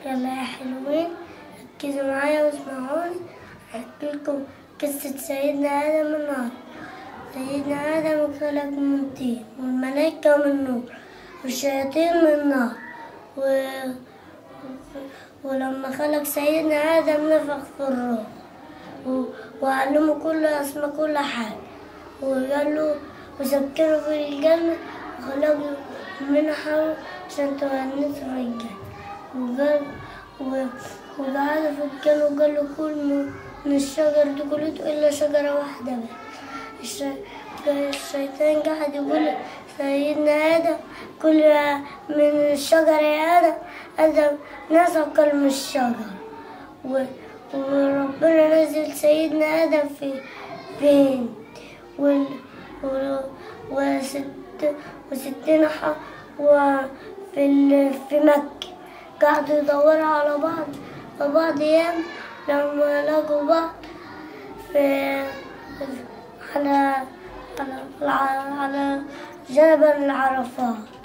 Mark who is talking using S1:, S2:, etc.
S1: يلا يا حلوين ركزوا معايا واسمعوني احكي لكم قصة سيدنا آدم النهار سيدنا آدم خلق من طين والملائكة من نور والشياطين من نار و... ولما خلق سيدنا آدم نفخ في الروح و... وعلمه كل أسماء كل حاجة وقال له وسكنه في الجنة وخلق له منحة عشان تونسه في الجنة وقال و... وقعد في الجنة وقال له كل من من الشجر دي كلته إلا شجرة واحدة بس الش... الشيطان قاعد يقول سيدنا آدم كل من الشجرة يا آدم آدم نسى كل من الشجر و... وربنا نزل سيدنا آدم في فين وال... و... وست... وستنا ح... وفي ال... في مكة قعدوا يدوروا على بعض فبعض أيام لما لقوا بعض في على على على جبل العرفات